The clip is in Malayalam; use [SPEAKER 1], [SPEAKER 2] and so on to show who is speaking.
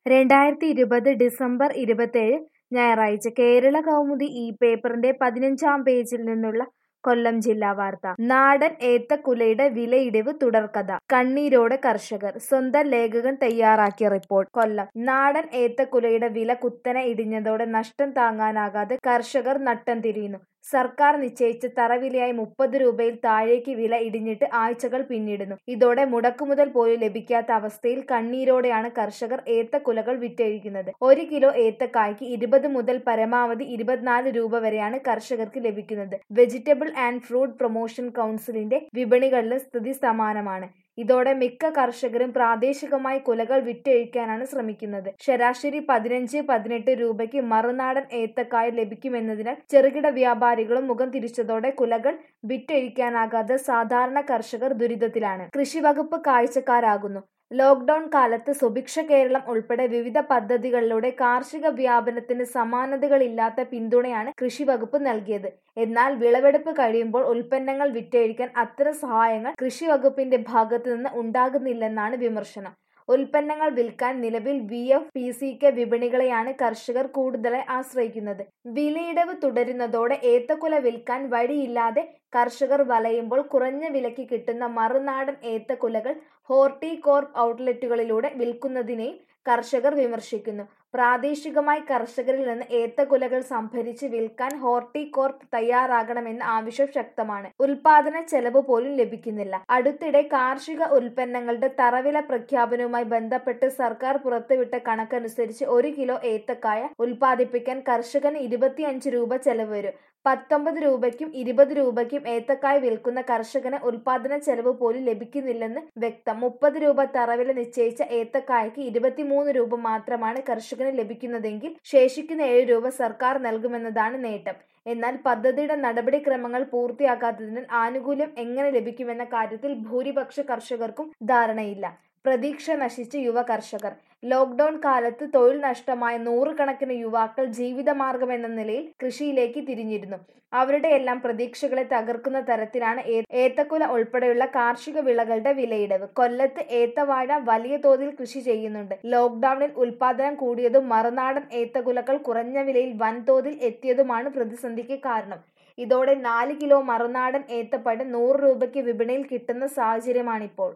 [SPEAKER 1] രണ്ടായിരത്തി ഇരുപത് ഡിസംബർ ഇരുപത്തേഴ് ഞായറാഴ്ച കേരള കൗമുദി ഈ പേപ്പറിന്റെ പതിനഞ്ചാം പേജിൽ നിന്നുള്ള കൊല്ലം ജില്ലാ വാർത്ത നാടൻ ഏത്തക്കുലയുടെ വിലയിടിവ് തുടർക്കഥ കണ്ണീരോടെ കർഷകർ സ്വന്തം ലേഖകൻ തയ്യാറാക്കിയ റിപ്പോർട്ട് കൊല്ലം നാടൻ ഏത്തക്കുലയുടെ വില കുത്തനെ ഇടിഞ്ഞതോടെ നഷ്ടം താങ്ങാനാകാതെ കർഷകർ നട്ടം തിരിയുന്നു സർക്കാർ നിശ്ചയിച്ച തറവിലയായി മുപ്പത് രൂപയിൽ താഴേക്ക് വില ഇടിഞ്ഞിട്ട് ആഴ്ചകൾ പിന്നിടുന്നു ഇതോടെ മുടക്കുമുതൽ പോലും ലഭിക്കാത്ത അവസ്ഥയിൽ കണ്ണീരോടെയാണ് കർഷകർ ഏത്തക്കുലകൾ വിറ്റഴിക്കുന്നത് ഒരു കിലോ ഏത്തക്കായ്ക്ക് ഇരുപത് മുതൽ പരമാവധി ഇരുപത്തിനാല് രൂപ വരെയാണ് കർഷകർക്ക് ലഭിക്കുന്നത് വെജിറ്റബിൾ ആൻഡ് ഫ്രൂട്ട് പ്രൊമോഷൻ കൗൺസിലിന്റെ വിപണികളിലും സ്ഥിതി സമാനമാണ് ഇതോടെ മിക്ക കർഷകരും പ്രാദേശികമായി കുലകൾ വിറ്റഴിക്കാനാണ് ശ്രമിക്കുന്നത് ശരാശരി പതിനഞ്ച് പതിനെട്ട് രൂപയ്ക്ക് മറുനാടൻ ഏത്തക്കായ ലഭിക്കുമെന്നതിനാൽ ചെറുകിട വ്യാപാരികളും മുഖം തിരിച്ചതോടെ കുലകൾ വിറ്റഴിക്കാനാകാതെ സാധാരണ കർഷകർ ദുരിതത്തിലാണ് കൃഷിവകുപ്പ് കാഴ്ചക്കാരാകുന്നു ലോക്ഡൌൺ കാലത്ത് സുഭിക്ഷ കേരളം ഉൾപ്പെടെ വിവിധ പദ്ധതികളിലൂടെ കാർഷിക വ്യാപനത്തിന് സമാനതകളില്ലാത്ത പിന്തുണയാണ് കൃഷി വകുപ്പ് നൽകിയത് എന്നാൽ വിളവെടുപ്പ് കഴിയുമ്പോൾ ഉൽപ്പന്നങ്ങൾ വിറ്റഴിക്കാൻ അത്തരം സഹായങ്ങൾ കൃഷി വകുപ്പിന്റെ ഭാഗത്തു നിന്ന് ഉണ്ടാകുന്നില്ലെന്നാണ് വിമർശനം ഉൽപ്പന്നങ്ങൾ വിൽക്കാൻ നിലവിൽ V F P C K വിപണികളെയാണ് കർഷകർ കൂടുതലായി ആശ്രയിക്കുന്നത് വിലയിടവ് തുടരുന്നതോടെ ഏത്തക്കുല വിൽക്കാൻ വഴിയില്ലാതെ കർഷകർ വലയുമ്പോൾ കുറഞ്ഞ വിലയ്ക്ക് കിട്ടുന്ന മറുനാടൻ ഏത്തക്കുലകൾ ഹോർട്ടികോർപ്പ് ഔട്ട്ലെറ്റുകളിലൂടെ വിൽക്കുന്നതിനെയും കർഷകർ വിമർശിക്കുന്നു പ്രാദേശികമായി കർഷകരിൽ നിന്ന് ഏത്തക്കുലകൾ സംഭരിച്ച് വിൽക്കാൻ ഹോർട്ടികോർപ്പ് തയ്യാറാകണമെന്ന ആവശ്യം ശക്തമാണ് ഉൽപാദന ചെലവ് പോലും ലഭിക്കുന്നില്ല അടുത്തിടെ കാർഷിക ഉൽപ്പന്നങ്ങളുടെ തറവില പ്രഖ്യാപനവുമായി ബന്ധപ്പെട്ട് സർക്കാർ പുറത്തുവിട്ട കണക്കനുസരിച്ച് ഒരു കിലോ ഏത്തക്കായ ഉൽപ്പാദിപ്പിക്കാൻ കർഷകന് ഇരുപത്തിയഞ്ച് രൂപ ചെലവ് വരും പത്തൊമ്പത് രൂപയ്ക്കും ഇരുപത് രൂപയ്ക്കും ഏത്തക്കായ വിൽക്കുന്ന കർഷകന് ഉൽപാദന ചെലവ് പോലും ലഭിക്കുന്നില്ലെന്ന് വ്യക്തം മുപ്പത് രൂപ തറവില നിശ്ചയിച്ച ഏത്തക്കായക്ക് ഇരുപത്തിമൂന്ന് രൂപ മാത്രമാണ് കർഷകന് ലഭിക്കുന്നതെങ്കിൽ ശേഷിക്കുന്ന ഏഴ് രൂപ സർക്കാർ നൽകുമെന്നതാണ് നേട്ടം എന്നാൽ പദ്ധതിയുടെ നടപടിക്രമങ്ങൾ പൂർത്തിയാക്കാത്തതിനാൽ ആനുകൂല്യം എങ്ങനെ ലഭിക്കുമെന്ന കാര്യത്തിൽ ഭൂരിപക്ഷ കർഷകർക്കും ധാരണയില്ല പ്രതീക്ഷ നശിച്ച യുവ കർഷകർ ലോക്ഡൌൺ കാലത്ത് തൊഴിൽ നഷ്ടമായ നൂറുകണക്കിന് യുവാക്കൾ ജീവിതമാർഗം എന്ന നിലയിൽ കൃഷിയിലേക്ക് തിരിഞ്ഞിരുന്നു അവരുടെ എല്ലാം പ്രതീക്ഷകളെ തകർക്കുന്ന തരത്തിലാണ് ഏത്തക്കുല ഉൾപ്പെടെയുള്ള കാർഷിക വിളകളുടെ വിലയിടവ് കൊല്ലത്ത് ഏത്തവാഴ വലിയ തോതിൽ കൃഷി ചെയ്യുന്നുണ്ട് ലോക്ഡൌണിൽ ഉൽപാദനം കൂടിയതും മറുനാടൻ ഏത്തക്കുലകൾ കുറഞ്ഞ വിലയിൽ വൻതോതിൽ എത്തിയതുമാണ് പ്രതിസന്ധിക്ക് കാരണം ഇതോടെ നാല് കിലോ മറുനാടൻ ഏത്തപ്പഴം നൂറ് രൂപയ്ക്ക് വിപണിയിൽ കിട്ടുന്ന സാഹചര്യമാണിപ്പോൾ